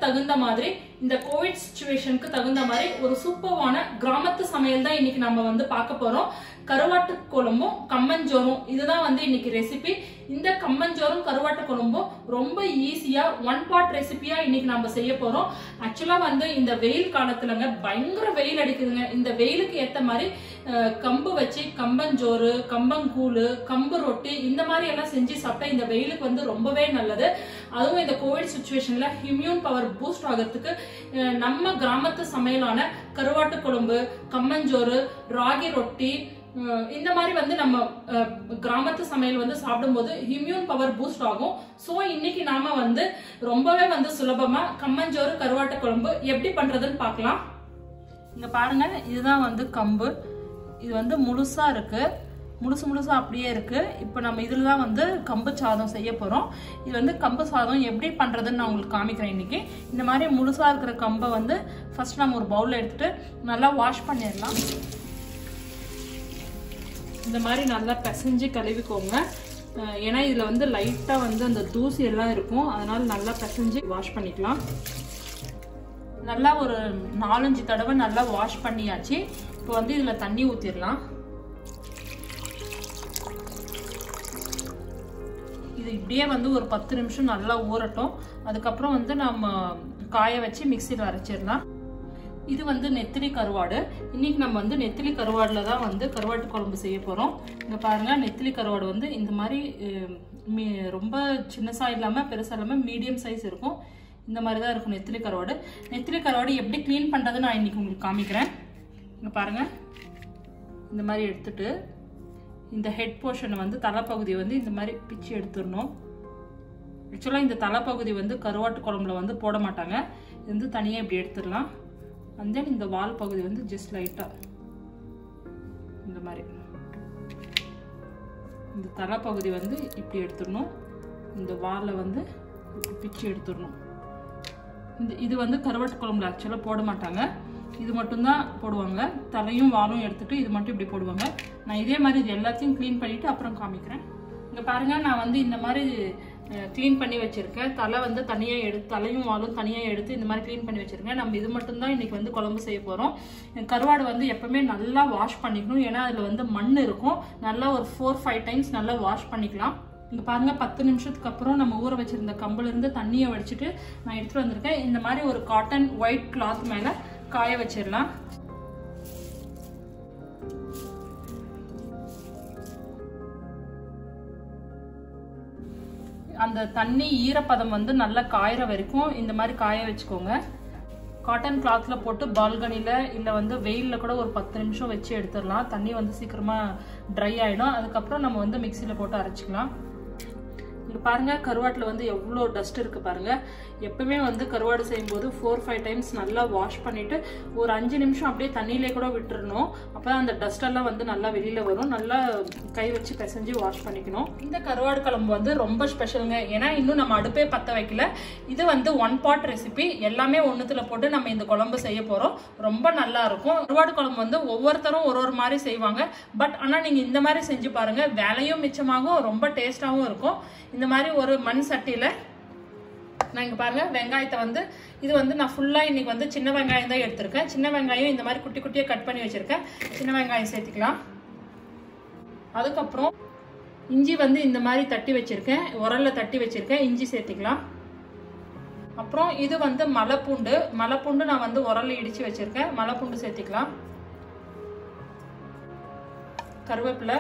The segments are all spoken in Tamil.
தகுந்த மாதிரி இந்த கோவிட் சுச்சுவேஷனுக்கு தகுந்த மாதிரி ஒரு சூப்பர்வான கிராமத்து சமையல் தான் இன்னைக்கு நம்ம வந்து பார்க்க போறோம் கருவாட்டு குழம்பும் கம்மஞ்சோறும் இதுதான் வந்து இன்னைக்கு ரெசிபி இந்த கம்மஞ்சோறும் கருவாட்டு குழம்பும் ரொம்ப ஈஸியா ஒன் பார்ட் ரெசிபியா இன்னைக்கு நம்ம செய்ய போறோம் ஆக்சுவலா வந்து இந்த வெயில் காலத்துலங்க பயங்கர வெயில் அடிக்குதுங்க இந்த வெயிலுக்கு ஏத்த மாதிரி அஹ், கம்பு வச்சு கம்பஞ்சோறு கம்பங்கூழு கம்பு ரொட்டி இந்த மாதிரி எல்லாம் செஞ்சு சாப்பிட்டா இந்த வெயிலுக்கு வந்து ரொம்பவே நல்லது அதுவும் இந்த கோவிட் சுச்சுவேஷன்ல இம்யூன் பவர் பூஸ்ட் ஆகிறதுக்கு அஹ், நம்ம கிராமத்து சமையலான கருவாட்டு குழம்பு கம்மஞ்சோறு ராகி ரொட்டி அஹ், இந்த மாதிரி வந்து நம்ம அஹ், கிராமத்து சமையல் வந்து சாப்பிடும்போது இம்யூன் பவர் பூஸ்ட் ஆகும் ஸோ இன்னைக்கு நாம வந்து ரொம்பவே வந்து சுலபமா கம்மஞ்சோறு கருவாட்டு குழம்பு எப்படி பண்றதுன்னு பார்க்கலாம் இங்க பாருங்க இதுதான் வந்து கம்பு இது வந்து முழுசா இருக்கு முழுசு முழுசா அப்படியே இருக்கு இப்போ நம்ம இதில் தான் வந்து கம்பு சாதம் செய்ய போறோம் இது வந்து கம்பு சாதம் எப்படி பண்றதுன்னு நான் உங்களுக்கு காமிக்கிறேன் இன்னைக்கு இந்த மாதிரி முழுசா இருக்கிற கம்பை வந்து ஃபர்ஸ்ட் நம்ம ஒரு பவுல்ல எடுத்துட்டு நல்லா வாஷ் பண்ணிடலாம் இந்த மாதிரி நல்லா பிசைஞ்சு கழுவிக்கோங்க அஹ் ஏன்னா இதில் வந்து லைட்டாக வந்து அந்த தூசி எல்லாம் இருக்கும் அதனால நல்லா பிசைஞ்சு வாஷ் பண்ணிக்கலாம் நல்லா ஒரு நாலஞ்சு தடவை நல்லா வாஷ் பண்ணியாச்சு இப்போ வந்து இதில் தண்ணி ஊற்றிடலாம் இது இப்படியே வந்து ஒரு பத்து நிமிஷம் நல்லா ஊறட்டும் அதுக்கப்புறம் வந்து நம்ம காய வச்சு மிக்சியில் அரைச்சிடலாம் இது வந்து நெத்திலி கருவாடு இன்னைக்கு நம்ம வந்து நெத்திலி கருவாடுல தான் வந்து கருவாட்டு குழம்பு செய்ய போறோம் இங்க பாருங்க நெத்திலி கருவாடு வந்து இந்த மாதிரி அஹ், மீ- ரொம்ப சின்னசா இல்லாம பெருசா இல்லாம மீடியம் சைஸ் இருக்கும் இந்த மாதிரி தான் இருக்கும் நெத்திலி கருவாடு நெத்திலி கருவாடு எப்படி க்ளீன் பண்றது நான் இன்னைக்கு உங்களுக்கு காமிக்கிறேன் இங்க பாருங்க இந்த மாதிரி எடுத்துட்டு இந்த ஹெட் போர்ஷனை வந்து தலைப்பகுதியை வந்து இந்த மாதிரி பிச்சு எடுத்துடணும் ஆக்சுவலாக இந்த தலைப்பகுதி வந்து கருவாட்டு குழம்புல வந்து போட மாட்டாங்க இது வந்து தனியாக இப்படி எடுத்துடலாம் அண்ட் தென் இந்த வால் பகுதி வந்து ஜஸ்ட் லைட்டாக இந்த மாதிரி இந்த தலைப்பகுதி வந்து இப்படி எடுத்துடணும் இந்த வாலை வந்து இப்படி பிச்சு எடுத்துடணும் இந்த இது வந்து கருவாட்டு குழம்புல ஆக்சுவலாக போட மாட்டாங்க இது மட்டும்தான் போடுவாங்க தலையும் வாலும் எடுத்துட்டு இது மட்டும் இப்படி போடுவாங்க நான் இதே மாதிரி இது எல்லாத்தையும் க்ளீன் பண்ணிட்டு அப்புறம் காமிக்கிறேன் இங்க பாருங்க நான் வந்து இந்த மாதிரி க்ளீன் பண்ணி வச்சிருக்கேன் தலை வந்து தனியாக எடுத்து தலையும் வாலும் தனியாக எடுத்து இந்த மாதிரி க்ளீன் பண்ணி வச்சிருக்கேன் நம்ம இது மட்டும்தான் இன்னைக்கு வந்து குழம்பு செய்ய போகிறோம் கருவாடு வந்து எப்பவுமே நல்லா வாஷ் பண்ணிக்கணும் ஏன்னா அதில் வந்து மண் இருக்கும் நல்லா ஒரு ஃபோர் ஃபைவ் டைம்ஸ் நல்லா வாஷ் பண்ணிக்கலாம் இங்க பாருங்க பத்து நிமிஷத்துக்கு அப்புறம் நம்ம ஊற வச்சிருந்த கம்புல இருந்து தண்ணியை வடிச்சிட்டு நான் எடுத்துட்டு வந்திருக்கேன் இந்த மாதிரி ஒரு காட்டன் ஒயிட் கிளாத் மேல காய வச்சிடலாம் அந்த தண்ணி ஈரப்பதம் வந்து நல்லா காயிற வரைக்கும் இந்த மாதிரி காய வச்சுக்கோங்க காட்டன் கிளாத்ல போட்டு பால்கனில இல்ல வந்து வெயில்ல கூட ஒரு பத்து நிமிஷம் வச்சு எடுத்துடலாம் தண்ணி வந்து சீக்கிரமா ட்ரை ஆயிடும் அதுக்கப்புறம் நம்ம வந்து மிக்சியில போட்டு அரைச்சிக்கலாம் இங்க பாருங்க கருவாட்டுல வந்து எவ்வளோ டஸ்ட் இருக்கு பாருங்க எப்பவுமே வந்து கருவாடு செய்யும்போது ஃபோர் ஃபைவ் டைம்ஸ் நல்லா வாஷ் பண்ணிட்டு ஒரு அஞ்சு நிமிஷம் அப்படியே தண்ணியிலே கூட விட்டுறணும் அப்பதான் அந்த டஸ்ட் எல்லாம் வந்து நல்லா வெளியில வரும் நல்லா கை வச்சு பிசைஞ்சு வாஷ் பண்ணிக்கணும் இந்த கருவாடு குழம்பு வந்து ரொம்ப ஸ்பெஷலுங்க ஏன்னா இன்னும் நம்ம அடுப்பே பத்த வைக்கல இது வந்து ஒன் பாட் ரெசிபி எல்லாமே ஒண்ணுத்துல போட்டு நம்ம இந்த குழம்பு செய்ய போறோம் ரொம்ப நல்லா இருக்கும் கருவாடு குழம்பு வந்து ஒவ்வொருத்தரும் ஒரு ஒரு மாதிரி செய்வாங்க பட் ஆனா நீங்க இந்த மாதிரி செஞ்சு பாருங்க வேலையும் மிச்சமாகும் ரொம்ப டேஸ்டாவும் இருக்கும் இந்த மாதிரி ஒரு மண் சட்டியில நான் இங்க பாருங்க வெங்காயத்தை வந்து இது வந்து நான் ஃபுல்லா இன்னைக்கு வந்து சின்ன வெங்காயம் தான் எடுத்திருக்கேன் சின்ன வெங்காயம் இந்த மாதிரி குட்டி குட்டியா கட் பண்ணி வச்சிருக்கேன் சின்ன வெங்காயம் சேர்த்துக்கலாம் அதுக்கப்புறம் இஞ்சி வந்து இந்த மாதிரி தட்டி வச்சிருக்கேன் உரல்ல தட்டி வச்சிருக்கேன் இஞ்சி சேர்த்துக்கலாம் அப்புறம் இது வந்து மலைப்பூண்டு மலைப்பூண்டு நான் வந்து உரல்ல இடிச்சு வச்சிருக்கேன் மலைப்பூண்டு சேர்த்துக்கலாம் கருவேப்பிலை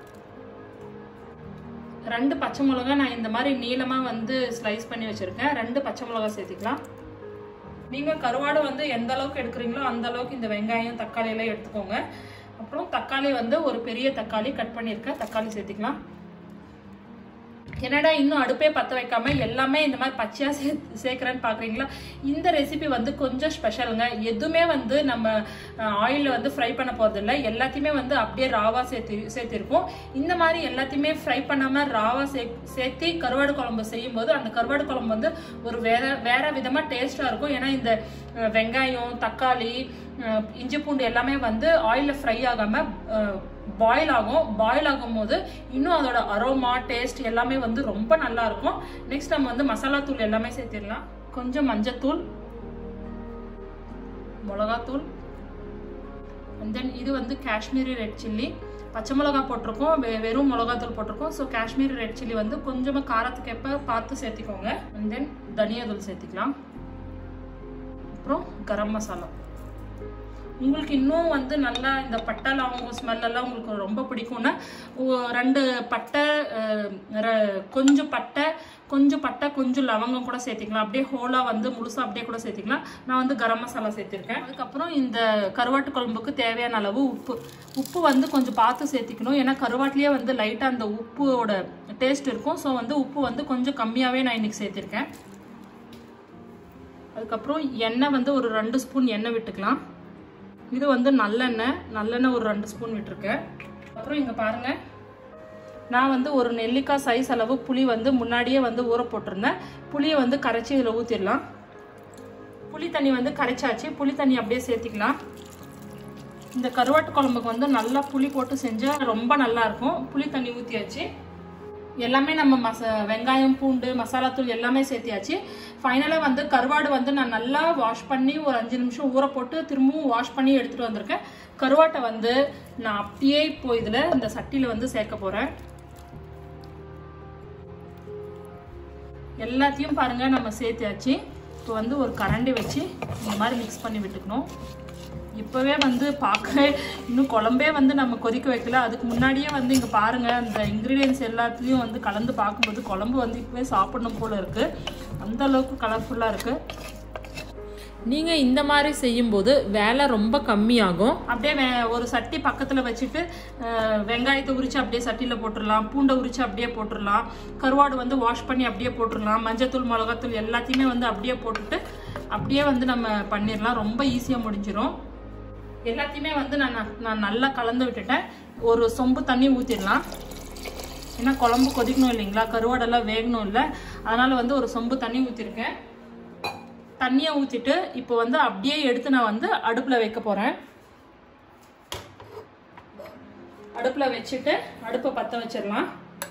ரெண்டு பச்சை மிளகாய் நான் இந்த மாதிரி நீளமா வந்து ஸ்லைஸ் பண்ணி வச்சிருக்கேன் ரெண்டு பச்சை மிளகாய் சேர்த்துக்கலாம் நீங்க கருவாடு வந்து எந்த அளவுக்கு எடுக்கிறீங்களோ அந்த அளவுக்கு இந்த வெங்காயம் தக்காளி எல்லாம் எடுத்துக்கோங்க அப்புறம் தக்காளி வந்து ஒரு பெரிய தக்காளி கட் பண்ணியிருக்கேன் தக்காளி சேர்த்துக்கலாம் என்னடா இன்னும் அடுப்பே பத்த வைக்காம எல்லாமே இந்த மாதிரி பச்சையா சே சேர்க்கிறேன்னு பாக்குறீங்களா இந்த ரெசிபி வந்து கொஞ்சம் ஸ்பெஷலுங்க எதுவுமே வந்து நம்ம ஆயில்ல வந்து ஃப்ரை பண்ண போறது இல்ல எல்லாத்தையுமே வந்து அப்படியே ராவா சேர்த்து சேர்த்திருக்கோம் இந்த மாதிரி எல்லாத்தையுமே ஃப்ரை பண்ணாம ராவா சே சேர்த்து கருவாடு குழம்பு செய்யும் போது அந்த கருவாடு குழம்பு வந்து ஒரு வேற வேற விதமா டேஸ்டா இருக்கும் ஏன்னா இந்த அஹ், வெங்காயம் தக்காளி அஹ், இஞ்சி பூண்டு எல்லாமே வந்து ஆயில்ல ஃப்ரை ஆகாம பாயில் ஆகும் பாயில் ஆகும் போது இன்னும் அதோட அரோமா டேஸ்ட் எல்லாமே வந்து ரொம்ப நல்லா இருக்கும் நெக்ஸ்ட் நம்ம வந்து மசாலா தூள் எல்லாமே சேர்த்திடலாம் கொஞ்சம் மஞ்சத்தூள் மிளகாத்தூள் அண்ட் தென் இது வந்து காஷ்மீரி ரெட் சில்லி பச்சை மிளகா போட்டிருக்கோம் வெ வெறும் மிளகாத்தூள் போட்டிருக்கோம் ஸோ காஷ்மீரி ரெட் சில்லி வந்து கொஞ்சமாக காரத்துக்கு எப்போ பார்த்து சேர்த்திக்கோங்க அண்ட் தென் தனியாதூள் சேர்த்திக்கலாம் அப்புறம் கரம் மசாலா உங்களுக்கு இன்னும் வந்து நல்லா இந்த பட்டை லவங்கம் ஸ்மெல் எல்லாம் உங்களுக்கு ரொம்ப பிடிக்கும்னா ஒ- ரெண்டு பட்டை அஹ், ர- கொஞ்சம் பட்டை கொஞ்சம் பட்டை கொஞ்சம் லவங்கம் கூட சேர்த்திக்கலாம் அப்படியே ஹோலா வந்து முழுசா அப்படியே கூட சேர்த்திக்கலாம் நான் வந்து கரம் மசாலா சேர்த்திருக்கேன் அதுக்கப்புறம் இந்த கருவாட்டு குழம்புக்கு தேவையான அளவு உப்பு உப்பு வந்து கொஞ்சம் பார்த்து சேர்த்திக்கணும் ஏன்னா கருவாட்டிலேயே வந்து லைட்டாக அந்த உப்போட டேஸ்ட் இருக்கும் ஸோ வந்து உப்பு வந்து கொஞ்சம் கம்மியாகவே நான் இன்னைக்கு சேர்த்திருக்கேன் அதுக்கப்புறம் எண்ணெய் வந்து ஒரு ரெண்டு ஸ்பூன் எண்ணெய் விட்டுக்கலாம் இது வந்து நல்லெண்ணெய் நல்லெண்ணெய் ஒரு ரெண்டு ஸ்பூன் விட்டுருக்கேன் அப்புறம் இங்கே பாருங்க நான் வந்து ஒரு நெல்லிக்காய் சைஸ் அளவு புளி வந்து முன்னாடியே வந்து ஊற போட்டிருந்தேன் புளியை வந்து கரைச்சி இதில் ஊற்றிடலாம் புளி தண்ணி வந்து கரைச்சாச்சு புளி தண்ணி அப்படியே சேர்த்திக்கலாம் இந்த கருவாட்டு குழம்புக்கு வந்து நல்லா புளி போட்டு செஞ்சால் ரொம்ப நல்லா இருக்கும் புளி தண்ணி ஊற்றியாச்சு எல்லாமே நம்ம மச வெங்காயம் பூண்டு மசாலாத்தூள் எல்லாமே சேர்த்தியாச்சு ஃபைனலாக வந்து கருவாடு வந்து நான் நல்லா வாஷ் பண்ணி ஒரு அஞ்சு நிமிஷம் ஊற போட்டு திரும்பவும் வாஷ் பண்ணி எடுத்துகிட்டு வந்திருக்கேன் கருவாட்டை வந்து நான் அப்படியே இப்போ இதில் இந்த சட்டியில் வந்து சேர்க்க போகிறேன் எல்லாத்தையும் பாருங்க நம்ம சேர்த்தியாச்சு இப்போ வந்து ஒரு கரண்டி வச்சு இந்த மாதிரி மிக்ஸ் பண்ணி விட்டுக்கணும் இப்போவே வந்து பார்க்கவே இன்னும் குழம்பே வந்து நம்ம கொதிக்க வைக்கல அதுக்கு முன்னாடியே வந்து இங்கே பாருங்கள் அந்த இன்க்ரீடியன்ஸ் எல்லாத்துலேயும் வந்து கலந்து பார்க்கும்போது குழம்பு வந்து இப்போவே சாப்பிடணும் போல் இருக்குது அந்த அளவுக்கு கலர்ஃபுல்லாக இருக்குது நீங்கள் இந்த மாதிரி செய்யும்போது வேலை ரொம்ப கம்மியாகும் அப்படியே வே- ஒரு சட்டி பக்கத்தில் வச்சுட்டு அஹ், வெங்காயத்தை உரிச்சு அப்படியே சட்டியில் போட்டுடலாம் பூண்டை உரிச்சு அப்படியே போட்டுடலாம் கருவாடு வந்து வாஷ் பண்ணி அப்படியே போட்டுடலாம் மஞ்சத்தூள் மிளகாத்தூள் எல்லாத்தையுமே வந்து அப்படியே போட்டுட்டு அப்படியே வந்து நம்ம பண்ணிடலாம் ரொம்ப ஈஸியாக முடிஞ்சிடும் எல்லாத்தையுமே வந்து நான் ந- நான் நல்லா கலந்து விட்டுட்டேன் ஒரு சொம்பு தண்ணி ஊற்றிடலாம் ஏன்னா குழம்பு கொதிக்கணும் இல்லைங்களா கருவாடெல்லாம் வேகணும் இல்லை அதனால வந்து ஒரு சொம்பு தண்ணி ஊற்றிருக்கேன் தண்ணியை ஊற்றிட்டு இப்போ வந்து அப்படியே எடுத்து நான் வந்து அடுப்பில் வைக்க போகிறேன் அடுப்பில் வச்சுட்டு அடுப்பை பற்ற வச்சிடலாம்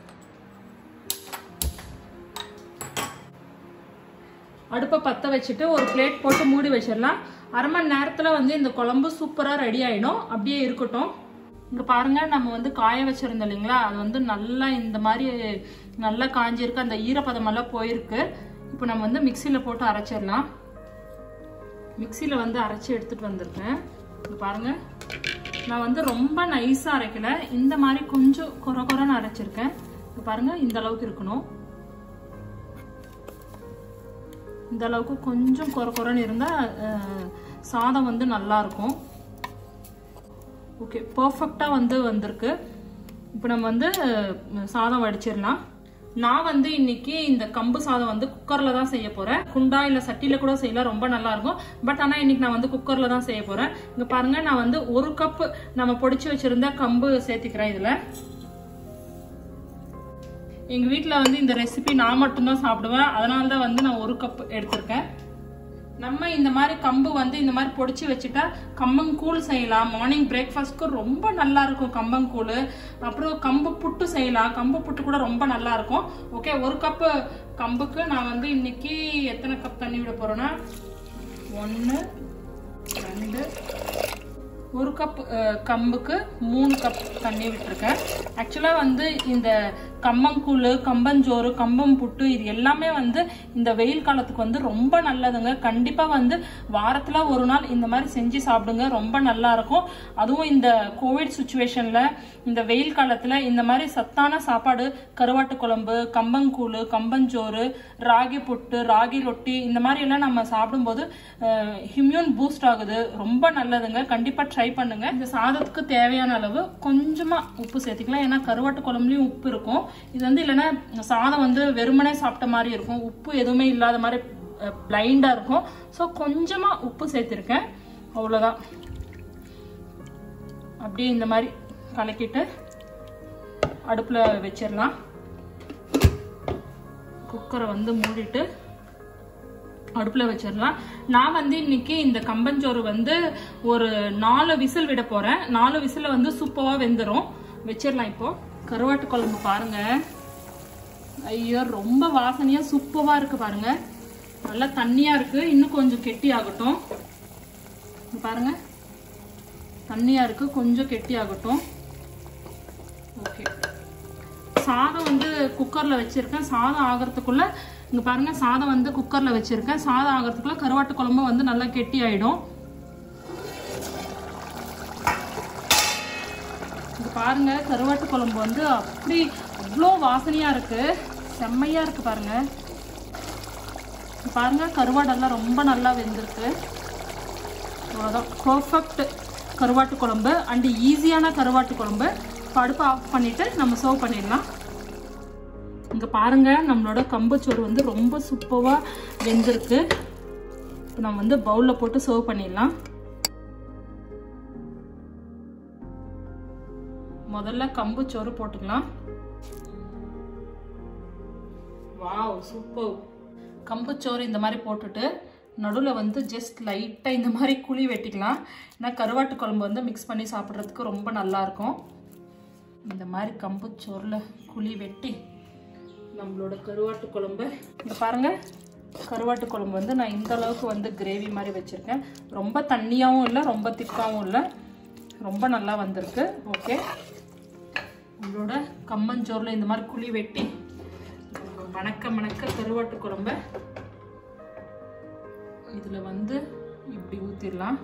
அடுப்பை பற்ற வச்சுட்டு ஒரு பிளேட் போட்டு மூடி வச்சிடலாம் அரை மணி நேரத்தில் வந்து இந்த குழம்பு சூப்பராக ரெடி ஆயிடும் அப்படியே இருக்கட்டும் இங்கே பாருங்க நம்ம வந்து காய வச்சிருந்தோம் இல்லைங்களா அது வந்து நல்லா இந்த மாதிரி நல்லா காஞ்சிருக்கு அந்த ஈரப்பதமெல்லாம் போயிருக்கு இப்போ நம்ம வந்து மிக்சியில் போட்டு அரைச்சிடலாம் மிக்சியில் வந்து அரைச்சி எடுத்துட்டு வந்திருக்கேன் இங்க பாருங்க நான் வந்து ரொம்ப நைஸாக அரைக்கல இந்த மாதிரி கொஞ்சம் குறை குறைன்னு அரைச்சிருக்கேன் இங்க பாருங்க இந்த அளவுக்கு இருக்கணும் இந்த அளவுக்கு கொஞ்சம் குறை குறைன்னு இருந்தால் சாதம் வந்து நல்லா இருக்கும் ஓகே பர்ஃபெக்டாக வந்து வந்திருக்கு இப்போ நம்ம வந்து அஹ், சாதம் வடிச்சிடலாம் நான் வந்து இன்னைக்கு இந்த கம்பு சாதம் வந்து குக்கர்ல தான் செய்ய போறேன் குண்டா இல்ல சட்டியில கூட செய்யலாம் ரொம்ப நல்லா இருக்கும் பட் ஆனா இன்னைக்கு நான் வந்து குக்கர்ல தான் செய்ய போறேன் இங்க பாருங்க நான் வந்து ஒரு கப் நம்ம பொடிச்சு வச்சிருந்த கம்பு சேர்த்திக்கிறேன் இதுல எங்க வீட்ல வந்து இந்த ரெசிபி நான் மட்டும்தான் சாப்பிடுவேன் அதனால தான் வந்து நான் ஒரு கப் எடுத்திருக்கேன் நம்ம இந்த மாதிரி கம்பு வந்து இந்த மாதிரி பொடிச்சு வச்சுட்டா கம்பங்கூழ் செய்யலாம் மார்னிங் பிரேக்ஃபாஸ்ட்க்கு ரொம்ப நல்லா இருக்கும் கம்பங்கூழ் அப்புறம் கம்பு புட்டு செய்யலாம் கம்பு புட்டு கூட ரொம்ப நல்லா இருக்கும் ஓகே ஒரு கப்பு கம்புக்கு நான் வந்து இன்னைக்கு எத்தனை கப் தண்ணி விட போறேன்னா ஒன்று ரெண்டு ஒரு கப் அஹ், கம்புக்கு மூணு கப் தண்ணி விட்டுருக்கேன் ஆக்சுவலாக வந்து இந்த கம்பங்கூழ் கம்பஞ்சோறு கம்பம் புட்டு இது எல்லாமே வந்து இந்த வெயில் காலத்துக்கு வந்து ரொம்ப நல்லதுங்க கண்டிப்பாக வந்து வாரத்தில் ஒரு நாள் இந்த மாதிரி செஞ்சு சாப்பிடுங்க ரொம்ப நல்லா இருக்கும் அதுவும் இந்த கோவிட் சுச்சுவேஷனில் இந்த வெயில் காலத்தில் இந்த மாதிரி சத்தான சாப்பாடு கருவாட்டு குழம்பு கம்பங்கூழ் கம்பஞ்சோறு ராகி புட்டு ராகி ரொட்டி இந்த மாதிரி எல்லாம் நம்ம சாப்பிடும்போது இம்யூன் பூஸ்ட் ஆகுது ரொம்ப நல்லதுங்க கண்டிப்பா ட்ரை பண்ணுங்க இந்த சாதத்துக்கு தேவையான அளவு கொஞ்சமா உப்பு சேர்த்துக்கலாம் ஏன்னா கருவாட்டு குழம்புலயும் உப்பு இருக்கும் இது வந்து இல்லைன்னா சாதம் வந்து வெறுமனே சாப்பிட்ட மாதிரி இருக்கும் உப்பு எதுவுமே இல்லாத மாதிரி பிளைண்டா இருக்கும் ஸோ கொஞ்சமா உப்பு சேர்த்திருக்கேன் அவ்வளவுதான் அப்படியே இந்த மாதிரி கலக்கிட்டு அடுப்புல வச்சிடலாம் குக்கரை வந்து மூடிட்டு அடுப்பில் வச்சிடலாம் நான் வந்து இன்னைக்கு இந்த கம்பஞ்சோறு வந்து ஒரு நாலு விசில் விட போறேன் நாலு விசில் வந்து சூப்பராக வெந்துடும் வச்சிடலாம் இப்போ கருவாட்டு குழம்பு பாருங்க ஐயோ ரொம்ப வாசனையா சூப்பரா இருக்கு பாருங்க நல்லா தண்ணியா இருக்கு இன்னும் கொஞ்சம் கெட்டி ஆகட்டும் இங்க பாருங்க தண்ணியா இருக்கு கொஞ்சம் கெட்டி ஆகட்டும் ஓகே சாதம் வந்து குக்கர்ல வச்சிருக்கேன் சாதம் ஆகிறதுக்குள்ள இங்க பாருங்க சாதம் வந்து குக்கர்ல வச்சிருக்கேன் சாதம் ஆகிறதுக்குள்ள கருவாட்டு குழம்பு வந்து நல்லா கெட்டி ஆயிடும் இங்க பாருங்க கருவாட்டு குழம்பு வந்து அப்படி அவ்வளோ வாசனையா இருக்கு செம்மையா இருக்கு பாருங்க இங்க பாருங்க கருவாடெல்லாம் ரொம்ப நல்லா வெந்திருக்கு அவ்வளோதான் பர்ஃபெக்ட் கருவாட்டு குழம்பு அண்ட் ஈஸியான கருவாட்டு குழம்பு இப்போ அடுப்பை ஆஃப் பண்ணிட்டு நம்ம சர்வ் பண்ணிடலாம் இங்கே பாருங்க நம்மளோட கம்புச்சோறு வந்து ரொம்ப சூப்பராக வெந்திருக்கு இப்போ நம்ம வந்து பவுலில் போட்டு சர்வ் பண்ணிடலாம் முதல்ல கம்பு சோறு போட்டுக்கலாம் வாவ் சூப்பர் கம்பு சோறு இந்த மாதிரி போட்டுட்டு நடுவில் வந்து ஜஸ்ட் லைட்டாக இந்த மாதிரி குழி வெட்டிக்கலாம் ஏன்னா கருவாட்டு குழம்பு வந்து மிக்ஸ் பண்ணி சாப்பிட்றதுக்கு ரொம்ப நல்லாயிருக்கும் இந்த மாதிரி கம்பு சோறில் குழி வெட்டி நம்மளோட கருவாட்டு குழம்பு இங்க பாருங்க கருவாட்டு குழம்பு வந்து நான் இந்த அளவுக்கு வந்து கிரேவி மாதிரி வச்சுருக்கேன் ரொம்ப தண்ணியாகவும் இல்லை ரொம்ப திக்காகவும் இல்லை ரொம்ப நல்லா வந்திருக்கு ஓகே உங்களோட கம்மஞ்சோறில் இந்த மாதிரி குழி வெட்டி மணக்க மணக்க கருவாட்டு குழம்ப இதில் வந்து இப்படி ஊற்றிடலாம்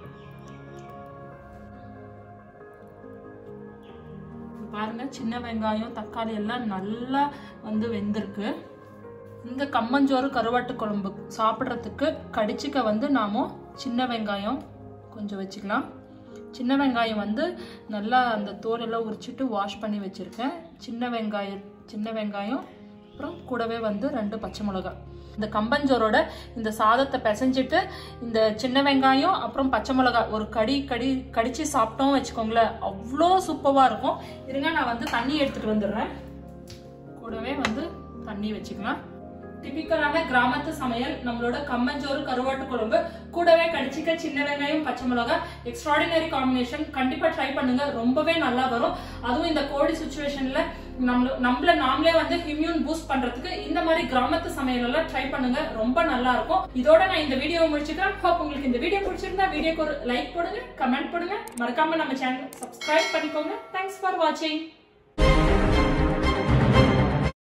பாருங்க சின்ன வெங்காயம் தக்காளி எல்லாம் நல்லா வந்து வெந்திருக்கு இந்த கம்மஞ்சோறு கருவாட்டு குழம்பு சாப்பிட்றதுக்கு கடிச்சிக்க வந்து நாம சின்ன வெங்காயம் கொஞ்சம் வச்சுக்கலாம் சின்ன வெங்காயம் வந்து நல்லா அந்த தோலெல்லாம் உரிச்சிட்டு வாஷ் பண்ணி வச்சுருக்கேன் சின்ன வெங்காயம் சின்ன வெங்காயம் அப்புறம் கூடவே வந்து ரெண்டு பச்சை மிளகாய் இந்த கம்பஞ்சோரோட இந்த சாதத்தை பிசைஞ்சிட்டு இந்த சின்ன வெங்காயம் அப்புறம் பச்சை மிளகாய் ஒரு கடி கடி கடிச்சு சாப்பிட்டோம் வச்சுக்கோங்களேன் அவ்வளோ சூப்பராக இருக்கும் இருங்க நான் வந்து தண்ணி எடுத்துட்டு வந்துடுறேன் கூடவே வந்து தண்ணி வச்சுக்கலாம் டிபிக்கலான கிராமத்து சமையல் நம்மளோட கம்மஞ்சோறு கருவாட்டு குழம்பு கூடவே கடிச்சிக்க சின்ன வெங்காயம் பச்சை மிளகாய் எக்ஸ்ட்ராடினரி காம்பினேஷன் கண்டிப்பா ட்ரை பண்ணுங்க ரொம்பவே நல்லா வரும் அதுவும் இந்த கோடி சுச்சுவேஷன்ல நம்மள நம்மள நாமளே வந்து இம்யூன் பூஸ்ட் பண்றதுக்கு இந்த மாதிரி கிராமத்து சமையல் எல்லாம் ட்ரை பண்ணுங்க ரொம்ப நல்லா இருக்கும் இதோட நான் இந்த வீடியோ முடிச்சுக்கிறேன் ஹோப் உங்களுக்கு இந்த வீடியோ பிடிச்சிருந்தா வீடியோக்கு ஒரு லைக் போடுங்க கமெண்ட் போடுங்க மறக்காம நம்ம சேனல் சப்ஸ்கிரைப் பண்ணிக்கோங்க தேங்க்ஸ் ஃபார் வாட்சிங்